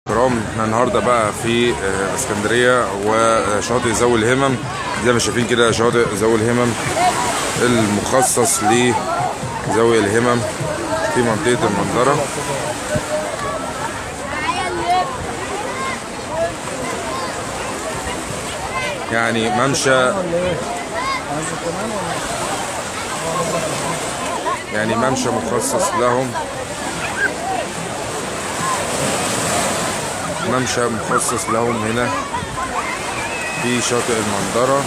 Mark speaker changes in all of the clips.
Speaker 1: كرام احنا النهارده بقى في آه، اسكندريه وشاطئ ذوي الهمم زي ما شايفين كده شاطئ ذوي الهمم المخصص لذوي الهمم في منطقه المنظره يعني ممشى يعني ممشى مخصص لهم ممشى مخصص لهم هنا في شاطئ المنظرة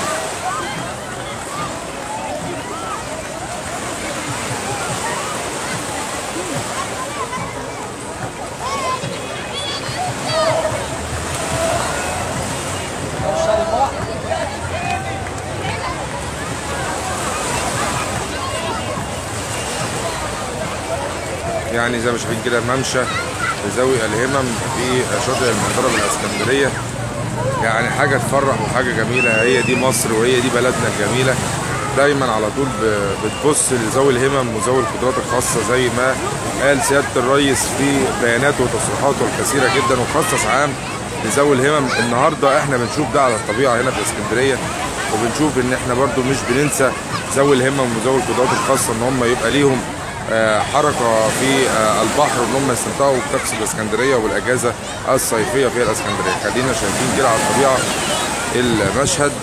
Speaker 1: يعني زي ما شايفين كده ممشى لذوي الهمم في شاطئ المنظرة بالاسكندرية يعني حاجة تفرح وحاجة جميلة هي دي مصر وهي دي بلدنا الجميلة دايما على طول ب- بتبص لذوي الهمم وذوي القدرات الخاصة زي ما قال سيادة الرئيس في بياناته وتصريحاته الكثيرة جدا وخصص عام لذوي الهمم النهارده احنا بنشوف ده على الطبيعة هنا في اسكندرية وبنشوف ان احنا برضو مش بننسى ذوي الهمم وذوي القدرات الخاصة ان هم يبقى ليهم آه، حركة في آه، البحر وان هم يستمتعوا بطقس الاسكندرية والاجازة الصيفية في الاسكندرية خلينا شايفين كده على الطبيعة المشهد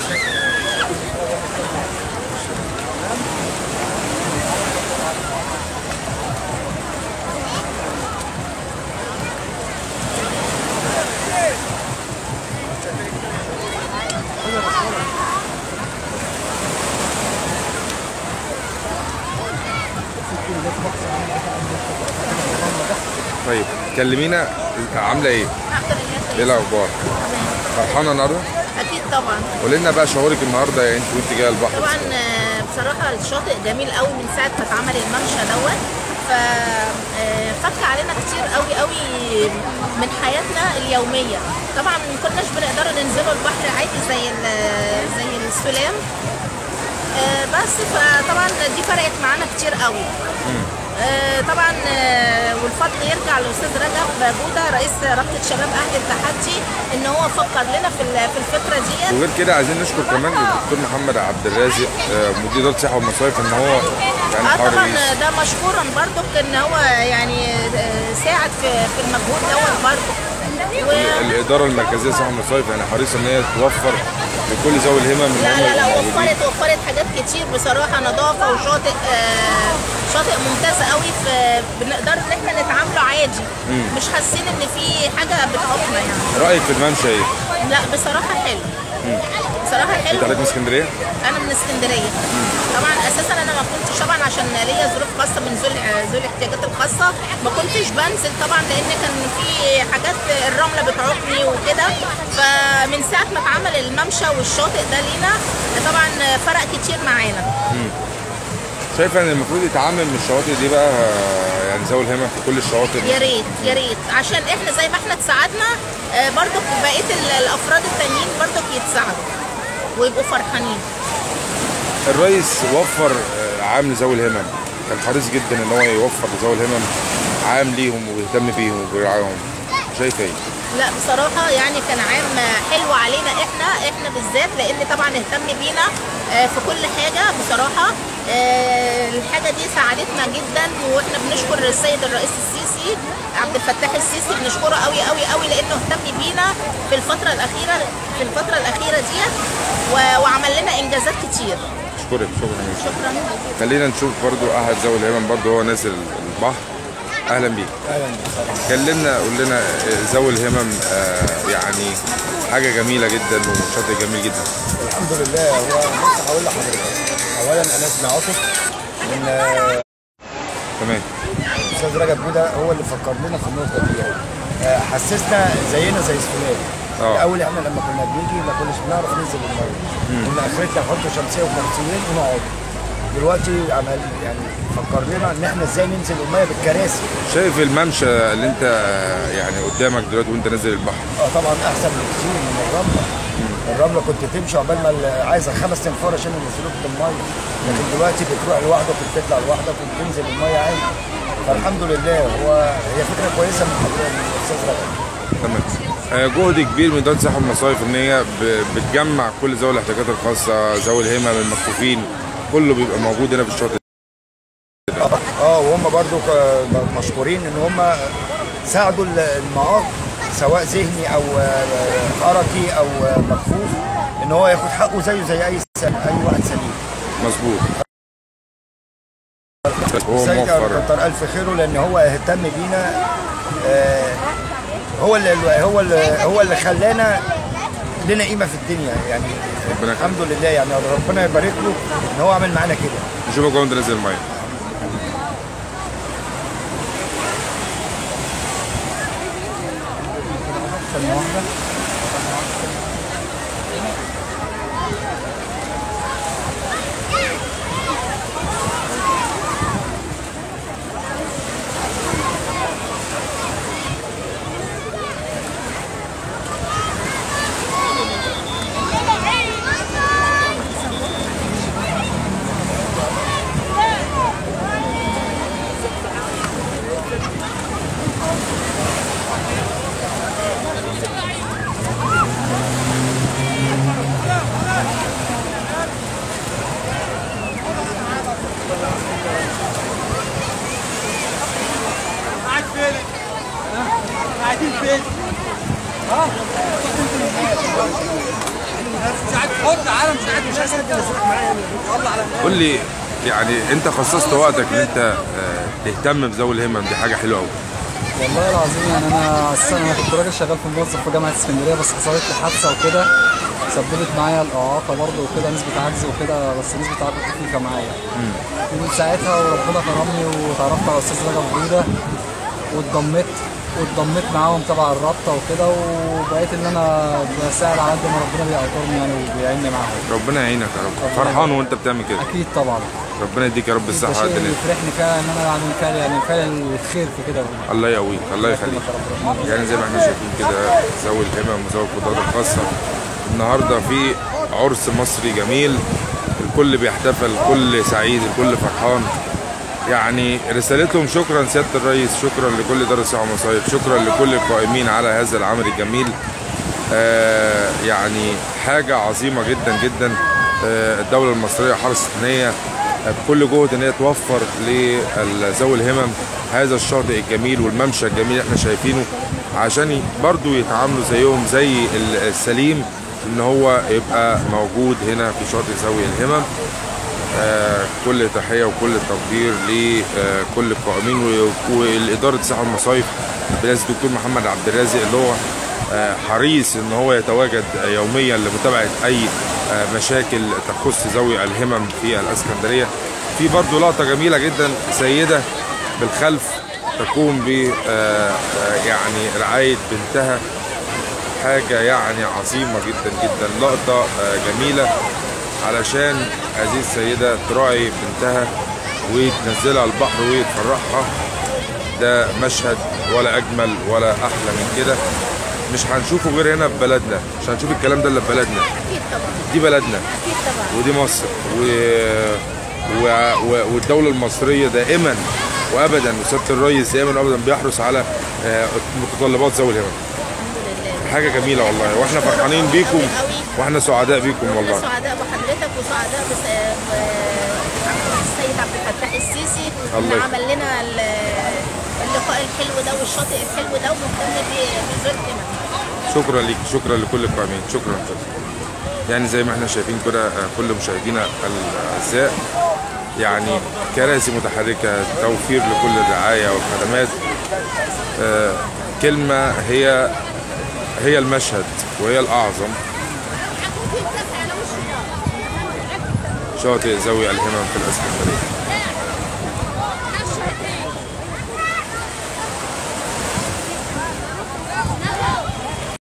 Speaker 1: طيب كلمينا عاملة ايه؟ ايه الاخبار؟ فرحانة النهارده؟
Speaker 2: اكيد طبعا
Speaker 1: قولي لنا بقى شعورك النهارده يعني انت وانت جايه البحر
Speaker 2: طبعا آه، بصراحه الشاطئ جميل قوي من ساعه ما اتعمل الممشى دوت ف آه، فك علينا كتير قوي قوي من حياتنا اليوميه طبعا ما كناش بنقدر ننزلوا البحر عادي زي ال- زي السلام آه، بس فطبعا دي فرقت معانا كتير قوي آه، طبعا آه، والفضل يرجع للاستاذ رجب بوده رئيس رابطه شباب اهل التحدي ان هو فكر لنا في ال- في الفكره دي
Speaker 1: وغير كده عايزين نشكر كمان الدكتور محمد عبد الرازق آه، مدير اداره السياحه والمصايف ان هو يعني
Speaker 2: اه طبعا
Speaker 1: حريص
Speaker 2: ده مشكورا برضو ان هو يعني آه، ساعد في في المجهود دوت برضو و...
Speaker 1: الاداره المركزيه للسياحه والمصايف يعني حريصه ان هي توفر لكل ذوي الهمم ان
Speaker 2: لا
Speaker 1: هم
Speaker 2: لا لا
Speaker 1: يبقوا موجودين.
Speaker 2: وفرت وفرت حاجات كتير بصراحه نظافه وشاطئ آه شاطئ ممتاز قوي في بنقدر ان احنا نتعامله عادي مش حاسين ان في حاجه بتعوقنا يعني
Speaker 1: رايك في الممشى ايه؟
Speaker 2: لا بصراحه حلو بصراحه حلو
Speaker 1: انت حضرتك من اسكندريه؟
Speaker 2: انا من اسكندريه طبعا اساسا انا ما كنتش طبعا عشان ليا ظروف خاصه من ذوي ذوي الاحتياجات الخاصه ما كنتش بنزل طبعا لان كان في حاجات الرمله بتعوقني وكده فمن ساعه ما اتعمل الممشى والشاطئ ده لينا طبعا فرق كتير معانا
Speaker 1: شايفه ان المفروض يتعامل من الشواطئ دي بقى آه، يعني ذوي الهمم في كل الشواطئ
Speaker 2: يا ريت يا ريت عشان احنا زي ما احنا اتساعدنا آه، برضك بقيه ال- الافراد التانيين برضك يتساعدوا ويبقوا فرحانين
Speaker 1: الرئيس وفر آه، عام لذوي الهمم كان حريص جدا ان هو يوفر لذوي الهمم عام ليهم ويهتم بيهم وبيرعاهم شايفه ايه؟
Speaker 2: لا بصراحة يعني كان عام حلو علينا احنا احنا بالذات لان طبعا اهتم بينا آه، في كل حاجة بصراحة آه، الحاجة دي ساعدتنا جدا واحنا بنشكر السيد الرئيس السيسي عبد الفتاح السيسي بنشكره قوي قوي قوي لانه اهتم بينا في الفترة الأخيرة في الفترة الأخيرة دي و- وعمل لنا إنجازات كتير
Speaker 1: اشكرك شكرا جزيلا
Speaker 2: شكرا
Speaker 1: خلينا نشوف برضو احد ذوي الهمم برضو هو نازل البحر اهلا بيك
Speaker 3: اهلا
Speaker 1: كلمنا قول لنا آه، ذوي الهمم آه، يعني حاجه جميله جدا وشاطئ جميل جدا
Speaker 3: الحمد لله هو بص هقول لحضرتك اولا انا اسمي عاطف من آه،
Speaker 1: تمام
Speaker 3: الاستاذ رجب بوده هو اللي فكر لنا في النقطه دي آه، حسسنا زينا زي السودان
Speaker 1: اه.
Speaker 3: الاول احنا لما كنا بنيجي ما كناش بنعرف ننزل الميه كنا اخرتنا نحط شمسيه وكرسيين ونقعد دلوقتي عمل يعني فكر لنا ان احنا ازاي ننزل الميه بالكراسي
Speaker 1: شايف الممشى اللي انت آه، يعني قدامك دلوقتي وانت نازل البحر
Speaker 3: اه طبعا احسن بكتير من الرمله الرمله كنت تمشي عقبال ما ال- عايزه خمس تنفار عشان ينزلوك بالميه لكن دلوقتي بتروح لوحدك وبتطلع لوحدك وبتنزل الميه عادي فالحمد لله هو هي فكره كويسه من حضرتك من الاستاذ رجب
Speaker 1: تمام آه، جهد كبير من اداره السياحه والمصايف ان هي ب- بتجمع كل ذوي الاحتياجات الخاصه ذوي الهمم المكفوفين كله بيبقى موجود هنا في الشاطئ
Speaker 3: اه وهم برضو ك- مشكورين ان هم ساعدوا ال- المعاق سواء ذهني او آه، حركي او آه، مكفوف ان هو ياخد حقه زيه زي اي س- اي واحد سليم
Speaker 1: مظبوط هو
Speaker 3: السيد
Speaker 1: موفر
Speaker 3: كتر الف خيره لان هو اهتم بينا آه، هو اللي هو اللي هو اللي خلانا لنا قيمه في الدنيا يعني
Speaker 1: ربنا يخليك.
Speaker 3: الحمد لله يعني ربنا يبارك له ان هو عمل معانا كده
Speaker 1: نشوفك وانت نازل الميه
Speaker 4: ثانية واحدة
Speaker 5: قاعدين فين؟ ها؟ ساعات حط عالم ساعات مش عايز والله على
Speaker 1: قول لي يعني انت خصصت وقتك ان انت آه، تهتم بذوي الهمم دي حاجه حلوه قوي
Speaker 4: والله العظيم يعني انا اساسا انا كنت راجل شغال في موظف في جامعه اسكندريه بس حصلت لي حادثه وكده سببت معايا الاعاقه برضه وكده نسبه عجز وكده بس نسبه عجز خفيفه معايا ومن ساعتها وربنا كرمني وتعرفت على استاذ رجب بوده واتضمت واتضمت معاهم تبع الرابطه وكده وبقيت ان انا بساعد على قد ما ربنا بيقدرني يعني وبيعيني معاهم
Speaker 1: ربنا يعينك يا رب فرحان وانت بتعمل كده
Speaker 4: اكيد طبعا
Speaker 1: ربنا يديك يا رب
Speaker 4: ده
Speaker 1: الصحه
Speaker 4: شيء
Speaker 1: والدنيا
Speaker 4: يفرحني فعلا ان انا يعني فعلا يعني فعلا الخير في كده
Speaker 1: الله يقويك الله يخليك يعني زي ما احنا شايفين كده ذوي الهمم وذوي القدرات الخاصه النهارده في عرس مصري جميل الكل بيحتفل الكل سعيد الكل فرحان يعني رسالتهم شكرا سياده الرئيس شكرا لكل اداره السياحه والمصايف شكرا لكل القائمين على هذا العمل الجميل آه يعني حاجه عظيمه جدا جدا آه الدوله المصريه حرصت ان هي بكل جهد ان هي توفر لذوي الهمم هذا الشاطئ الجميل والممشى الجميل اللي احنا شايفينه عشان برضو يتعاملوا زيهم زي السليم ان هو يبقى موجود هنا في شاطئ ذوي الهمم آه، كل تحيه وكل تقدير لكل القائمين و- والاداره السياحه والمصايف برئاسه الدكتور محمد عبد الرازق اللي هو آه، حريص ان هو يتواجد يوميا لمتابعه اي آه، مشاكل تخص ذوي الهمم في الاسكندريه في برضه لقطه جميله جدا سيده بالخلف تقوم ب آه، آه، يعني رعايه بنتها حاجة يعني عظيمة جدا جدا لقطة آه، جميلة علشان هذه السيدة تراعي بنتها وتنزلها البحر وتفرحها ده مشهد ولا أجمل ولا أحلى من كده مش هنشوفه غير هنا في بلدنا مش هنشوف الكلام ده إلا في بلدنا
Speaker 2: اكيد طبعا
Speaker 1: دي بلدنا
Speaker 2: اكيد طبعا
Speaker 1: ودي مصر و... و... و... والدولة المصرية دائما وابدا وسياده الرئيس دائما وابدا بيحرص على آه، متطلبات ذوي الهمم
Speaker 2: الحمد لله
Speaker 1: حاجه جميله والله واحنا فرحانين بيكم واحنا سعداء بيكم
Speaker 2: احنا
Speaker 1: والله
Speaker 2: سعداء بحضرتك وسعداء بس السيد عبد الفتاح السيسي
Speaker 1: الله
Speaker 2: اللي
Speaker 1: يخليك.
Speaker 2: عمل لنا ال- اللقاء الحلو ده والشاطئ الحلو ده ومهتم ب- بزيارتنا
Speaker 1: شكرا ليك شكرا لكل القائمين شكرا شكرا يعني زي ما احنا شايفين كده آه، كل مشاهدينا الاعزاء يعني كراسي متحركه توفير لكل الرعايه والخدمات آه، كلمه هي هي المشهد وهي الاعظم شاطئ ذوي الهمم في الاسكندريه